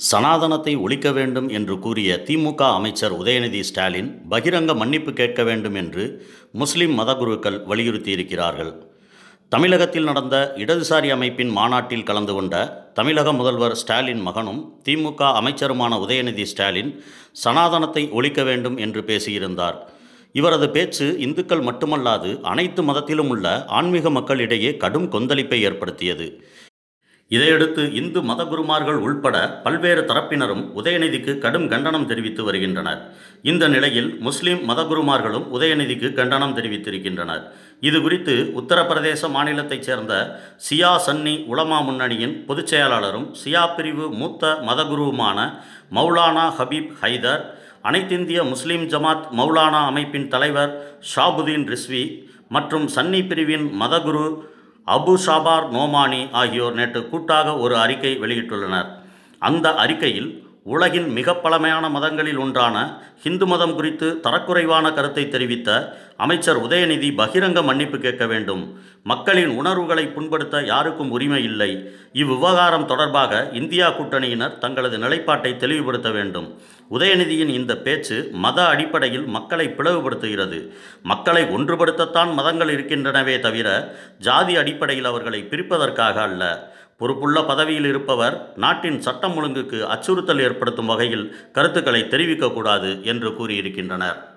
சனாதனத்தை ஒழிக்க வேண்டும் என்று கூறிய திமுக அமைச்சர் உதயநிதி ஸ்டாலின் பகிரங்க மன்னிப்பு கேட்க வேண்டும் என்று முஸ்லிம் மதகுருக்கள் வலியுறுத்தியிருக்கிறார்கள் தமிழகத்தில் நடந்த இடதுசாரி அமைப்பின் மாநாட்டில் கலந்து கொண்ட தமிழக முதல்வர் ஸ்டாலின் மகனும் திமுக அமைச்சருமான உதயநிதி ஸ்டாலின் சனாதனத்தை ஒழிக்க வேண்டும் என்று பேசியிருந்தார் இவரது பேச்சு இந்துக்கள் மட்டுமல்லாது அனைத்து மதத்திலும் உள்ள ஆன்மீக மக்களிடையே கடும் கொந்தளிப்பை ஏற்படுத்தியது இதையடுத்து இந்து மதகுருமார்கள் உள்பட பல்வேறு தரப்பினரும் உதயநிதிக்கு கடும் கண்டனம் தெரிவித்து வருகின்றனர் இந்த நிலையில் முஸ்லிம் மதகுருமார்களும் உதயநிதிக்கு கண்டனம் தெரிவித்திருக்கின்றனர் இது குறித்து உத்தரப்பிரதேச மாநிலத்தைச் சேர்ந்த சியா சன்னி உலமா முன்னணியின் பொதுச் செயலாளரும் சியா பிரிவு மூத்த மதகுருவுமான மௌலானா ஹபீப் ஹைதர் அனைத்திந்திய முஸ்லிம் ஜமாத் மௌலானா அமைப்பின் தலைவர் ஷாபுதீன் ரிஸ்வி மற்றும் சன்னி பிரிவின் மதகுரு அபு ஷாபார் நோமானி ஆகியோர் நேற்று கூட்டாக ஒரு அறிக்கை வெளியிட்டுள்ளனர் அந்த அறிக்கையில் உலகின் மிக பழமையான மதங்களில் ஒன்றான ஹிந்து மதம் குறித்து தரக்குறைவான கருத்தை தெரிவித்த அமைச்சர் உதயநிதி பகிரங்க மன்னிப்பு கேட்க வேண்டும் மக்களின் உணர்வுகளை புண்படுத்த யாருக்கும் உரிமை இல்லை இவ்விவகாரம் தொடர்பாக இந்தியா கூட்டணியினர் தங்களது நிலைப்பாட்டை தெளிவுபடுத்த வேண்டும் உதயநிதியின் இந்த பேச்சு மத அடிப்படையில் மக்களை பிளவுபடுத்துகிறது மக்களை ஒன்றுபடுத்தத்தான் மதங்கள் இருக்கின்றனவே தவிர ஜாதி அடிப்படையில் அவர்களை பிரிப்பதற்காக அல்ல பொறுப்புள்ள பதவியில் இருப்பவர் நாட்டின் சட்டம் ஒழுங்குக்கு அச்சுறுத்தல் ஏற்படுத்தும் வகையில் கருத்துக்களை தெரிவிக்கக்கூடாது என்று கூறியிருக்கின்றனர்